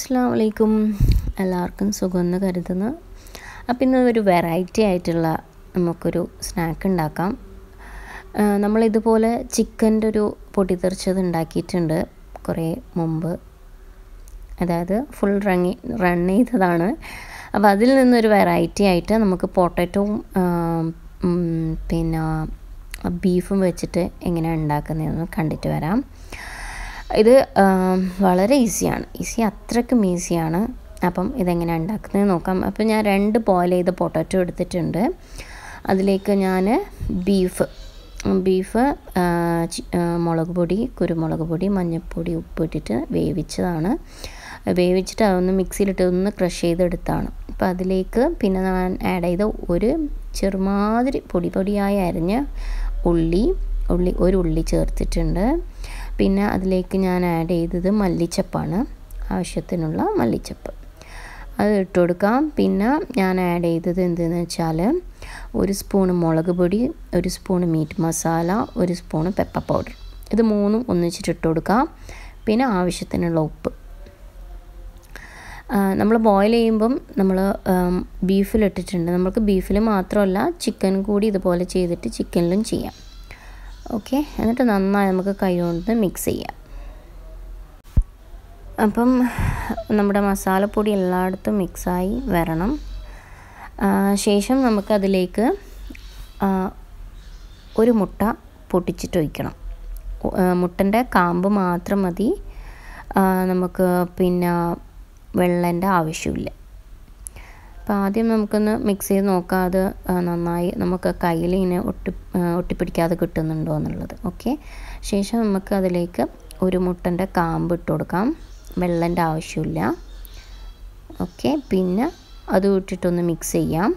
അസ്സാം വലൈക്കും എല്ലാവർക്കും സുഖമെന്ന് കരുതുന്നു അപ്പം ഇന്ന് ഒരു വെറൈറ്റി ആയിട്ടുള്ള നമുക്കൊരു സ്നാക്ക് ഉണ്ടാക്കാം ആ, നമ്മളിതുപോലെ ചിക്കൻ്റെ ഒരു പൊട്ടിത്തെറിച്ചത് ഉണ്ടാക്കിയിട്ടുണ്ട് കുറേ മുമ്പ് അതായത് ഫുൾ റണ്ണി റൺ ചെയ്തതാണ് അപ്പോൾ അതിൽ നിന്നൊരു വെറൈറ്റി ആയിട്ട് നമുക്ക് പൊട്ടറ്റോവും പിന്നെ ബീഫും വെച്ചിട്ട് എങ്ങനെയാണ് ഉണ്ടാക്കുന്നതെന്ന് കണ്ടിട്ട് വരാം ഇത് ആം, വളരെ ഈസിയാണ് ഈസി അത്രയ്ക്കും ഈസിയാണ് അപ്പം ഇതെങ്ങനെ ഉണ്ടാക്കുന്നത് നോക്കാം അപ്പം ഞാൻ രണ്ട് ബോയിൽ ചെയ്ത പൊട്ടാറ്റോ എടുത്തിട്ടുണ്ട് അതിലേക്ക് ഞാൻ ബീഫ് ബീഫ് ആ, ചി- ആ, മുളക് പൊടി കുരുമുളക് പൊടി മഞ്ഞൾപ്പൊടി ഉപ്പിട്ടിട്ട് വേവിച്ചതാണ് വേവിച്ചിട്ട് അതൊന്ന് മിക്സിയിലിട്ട് ഒന്ന് ക്രഷ് ചെയ്തെടുത്താണ് അപ്പോൾ അതിലേക്ക് പിന്നെ ഞാൻ ആഡ് ചെയ്ത ഒരു ചെറുമാതിരി പൊടി പൊടിയായി അരിഞ്ഞ ഉള്ളി ഉള്ളി ഒരു ഉള്ളി ചേർത്തിട്ടുണ്ട് പിന്നെ അതിലേക്ക് ഞാൻ ആഡ് ചെയ്തത് മല്ലിച്ചപ്പാണ് ആവശ്യത്തിനുള്ള മല്ലിച്ചപ്പ് അത് ഇട്ട് കൊടുക്കാം പിന്നെ ഞാൻ ആഡ് ചെയ്തത് എന്തെന്ന് വെച്ചാൽ ഒരു സ്പൂൺ മുളക് പൊടി ഒരു സ്പൂൺ മീറ്റ് മസാല ഒരു സ്പൂൺ പെപ്പർ പൗഡർ ഇത് മൂന്നും ഒന്നിച്ചിട്ട് ഇട്ട് കൊടുക്കാം പിന്നെ ആവശ്യത്തിനുള്ള ഉപ്പ് നമ്മൾ ബോയിൽ ചെയ്യുമ്പം നമ്മൾ ബീഫിലിട്ടിട്ടുണ്ട് നമുക്ക് ബീഫിൽ മാത്രമല്ല ചിക്കൻ കൂടി ഇതുപോലെ ചെയ്തിട്ട് ചിക്കനിലും ചെയ്യാം ഓക്കെ എന്നിട്ട് നന്നായി നമുക്ക് കൈ കൊണ്ട് മിക്സ് ചെയ്യാം അപ്പം നമ്മുടെ മസാലപ്പൊടി എല്ലായിടത്തും മിക്സായി വരണം ആ, ശേഷം നമുക്കതിലേക്ക് ആ, ഒരു മുട്ട പൊട്ടിച്ചിട്ട് ഒഴിക്കണം മുട്ടൻ്റെ കാമ്പ് മാത്രം മതി ആ, നമുക്ക് പിന്നെ വെള്ളൻ്റെ ആവശ്യമില്ല അപ്പോൾ ആദ്യം നമുക്കൊന്ന് മിക്സ് ചെയ്ത് നോക്കാം അത് ആ, നന്നായി നമുക്ക് കയ്യിൽ ഇങ്ങനെ ഒട്ടി ആ, ഒട്ടിപ്പിടിക്കാതെ കിട്ടുന്നുണ്ടോ എന്നുള്ളത് ഓക്കെ ശേഷം നമുക്ക് അതിലേക്ക് ഒരു മുട്ടൻ്റെ കാമ്പ് ഇട്ട് കൊടുക്കാം വെള്ളൻ്റെ ആവശ്യമില്ല ഓക്കെ പിന്നെ അത് ഇട്ടിട്ടൊന്ന് മിക്സ് ചെയ്യാം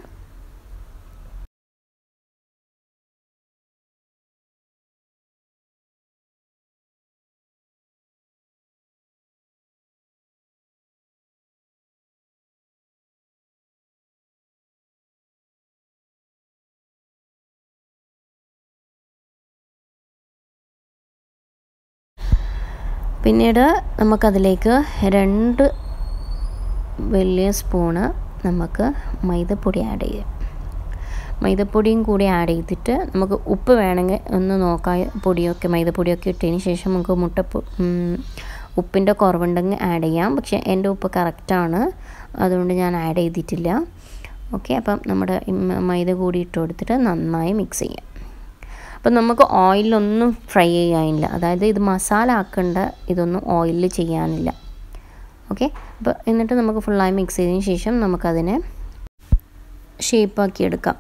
പിന്നീട് നമുക്കതിലേക്ക് രണ്ട് വലിയ സ്പൂണ് നമുക്ക് മൈദപ്പൊടി ആഡ് ചെയ്യാം മൈദപ്പൊടിയും കൂടി ആഡ് ചെയ്തിട്ട് നമുക്ക് ഉപ്പ് വേണമെങ്കിൽ ഒന്ന് നോക്കാം പൊടിയൊക്കെ മൈദപ്പൊടിയൊക്കെ ഇട്ടതിന് ശേഷം നമുക്ക് മുട്ട ഉപ്പിൻ്റെ കുറവുണ്ടെങ്കിൽ ആഡ് ചെയ്യാം പക്ഷേ എൻ്റെ ഉപ്പ് കറക്റ്റാണ് അതുകൊണ്ട് ഞാൻ ആഡ് ചെയ്തിട്ടില്ല ഓക്കെ അപ്പം നമ്മുടെ ഈ മ- മൈദ കൂടി ഇട്ട് കൊടുത്തിട്ട് നന്നായി മിക്സ് ചെയ്യാം അപ്പം നമുക്ക് ഓയിലൊന്നും ഫ്രൈ ചെയ്യാനില്ല അതായത് ഇത് മസാല ആക്കേണ്ട ഇതൊന്നും ഓയിലിൽ ചെയ്യാനില്ല ഓക്കെ അപ്പോൾ എന്നിട്ട് നമുക്ക് ഫുള്ളായി മിക്സ് ചെയ്തതിന് ശേഷം നമുക്കതിനെ ഷേപ്പാക്കി എടുക്കാം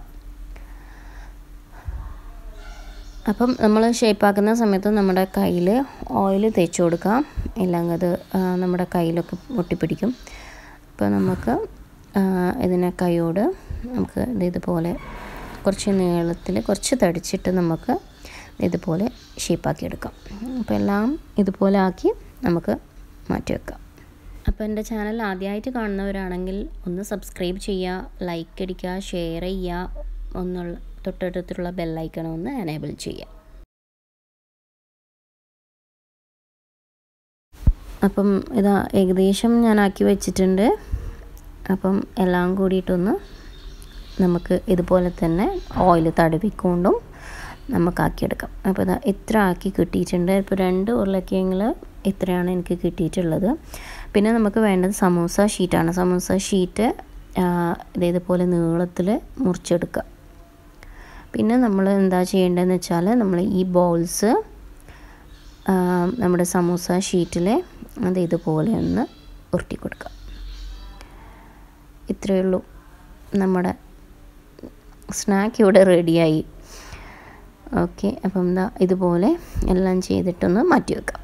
അപ്പം നമ്മൾ ഷേപ്പാക്കുന്ന സമയത്ത് നമ്മുടെ കയ്യിൽ ഓയിൽ തേച്ച് കൊടുക്കാം ഇല്ലെങ്കിൽ അത് ആ, നമ്മുടെ കയ്യിലൊക്കെ ഒട്ടിപ്പിടിക്കും അപ്പോൾ നമുക്ക് ആ, ഇതിനെ കൈയോട് നമുക്ക് ഇത് ഇതുപോലെ കുറച്ച് നീളത്തിൽ കുറച്ച് തടിച്ചിട്ട് നമുക്ക് ഇതുപോലെ ഷേപ്പാക്കി എടുക്കാം അപ്പോൾ എല്ലാം ഇതുപോലെ ആക്കി നമുക്ക് മാറ്റി വെക്കാം അപ്പോൾ എൻ്റെ ചാനൽ ആദ്യമായിട്ട് കാണുന്നവരാണെങ്കിൽ ഒന്ന് സബ്സ്ക്രൈബ് ചെയ്യുക ലൈക്ക് അടിക്കുക ഷെയർ ചെയ്യുക ഒന്നുള്ള തൊട്ടടുത്തുള്ള ബെല്ലൈക്കണം ഒന്ന് എനേബിൾ ചെയ്യുക അപ്പം ഇതാ ഏകദേശം ഞാൻ ആക്കി വെച്ചിട്ടുണ്ട് അപ്പം എല്ലാം കൂടിയിട്ടൊന്ന് നമുക്ക് ഇതുപോലെ തന്നെ ഓയിൽ തടവിക്കൊണ്ടും നമുക്കാക്കിയെടുക്കാം അപ്പോൾ ഇതാ ഇത്ര ആക്കി കിട്ടിയിട്ടുണ്ട് ഇപ്പോൾ രണ്ട് ഉരുളക്കിഴങ്ങിൽ ഇത്രയാണ് എനിക്ക് കിട്ടിയിട്ടുള്ളത് പിന്നെ നമുക്ക് വേണ്ടത് സമൂസ ഷീറ്റാണ് സമൂസ ഷീറ്റ് ഇത് ഇതുപോലെ നീളത്തിൽ മുറിച്ചെടുക്കുക പിന്നെ നമ്മൾ എന്താ ചെയ്യേണ്ടതെന്ന് വെച്ചാൽ നമ്മൾ ഈ ബോൾസ് നമ്മുടെ സമൂസ ഷീറ്റിൽ അത് ഇതുപോലെ ഒന്ന് ഉരുട്ടി കൊടുക്കുക ഇത്രയേ ഉള്ളൂ നമ്മുടെ സ്നാക്ക് ഇവിടെ റെഡിയായി ഓക്കെ അപ്പം എന്താ ഇതുപോലെ എല്ലാം ചെയ്തിട്ടൊന്ന് മാറ്റി വെക്കാം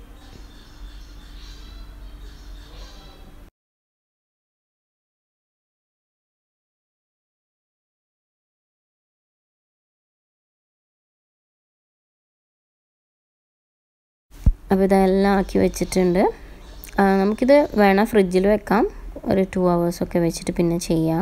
അപ്പോൾ ഇതെല്ലാം ആക്കി വെച്ചിട്ടുണ്ട് ആ, നമുക്കിത് വേണം ഫ്രിഡ്ജിൽ വെക്കാം ഒരു ടു ഹവേഴ്സൊക്കെ വെച്ചിട്ട് പിന്നെ ചെയ്യാം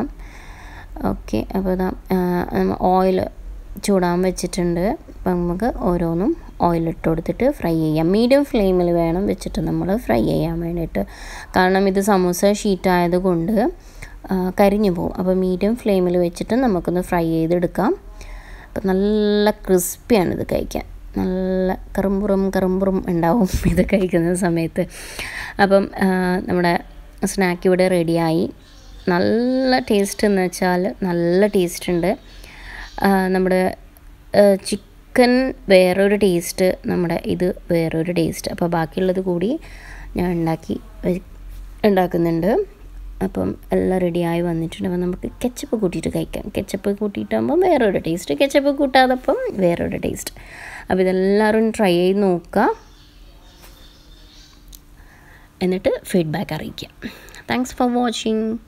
ഓക്കെ അപ്പോൾ ഇതാ ഓയിൽ ചൂടാൻ വെച്ചിട്ടുണ്ട് അപ്പം നമുക്ക് ഓരോന്നും ഓയിലിട്ട് കൊടുത്തിട്ട് ഫ്രൈ ചെയ്യാം മീഡിയം ഫ്ലെയിമിൽ വേണം വെച്ചിട്ട് നമ്മൾ ഫ്രൈ ചെയ്യാൻ വേണ്ടിയിട്ട് കാരണം ഇത് സമൂസ ഷീറ്റ് ആയതുകൊണ്ട് ആ, കരിഞ്ഞു പോകും അപ്പോൾ മീഡിയം ഫ്ലെയിമിൽ വെച്ചിട്ട് നമുക്കൊന്ന് ഫ്രൈ ചെയ്തെടുക്കാം അപ്പം നല്ല ക്രിസ്പിയാണ് ഇത് കഴിക്കാൻ നല്ല കറുമ്പുറും കറുമ്പുറും ഉണ്ടാവും ഇത് കഴിക്കുന്ന സമയത്ത് അപ്പം ആ, നമ്മുടെ സ്നാക്ക് ഇവിടെ റെഡിയായി നല്ല ടേസ്റ്റ് എന്ന് വെച്ചാൽ നല്ല ടേസ്റ്റ് ഉണ്ട് ആ, നമ്മുടെ ചിക്കൻ വേറൊരു ടേസ്റ്റ് നമ്മുടെ ഇത് വേറൊരു ടേസ്റ്റ് അപ്പോൾ ബാക്കിയുള്ളത് കൂടി ഞാൻ ഉണ്ടാക്കി വെ- ഉണ്ടാക്കുന്നുണ്ട് അപ്പം എല്ലാം റെഡിയായി വന്നിട്ടുണ്ട് അപ്പം നമുക്ക് കെച്ചപ്പ് കൂട്ടിയിട്ട് കഴിക്കാം കെച്ചപ്പ് കൂട്ടിയിട്ടാകുമ്പോൾ വേറൊരു ടേസ്റ്റ് കെച്ചപ്പ് കൂട്ടാതപ്പം വേറൊരു ടേസ്റ്റ് അപ്പോൾ ഇതെല്ലാവരും ട്രൈ ചെയ്ത് നോക്കുക എന്നിട്ട് ഫീഡ്ബാക്ക് അറിയിക്കാം താങ്ക്സ് ഫോർ വാച്ചിങ്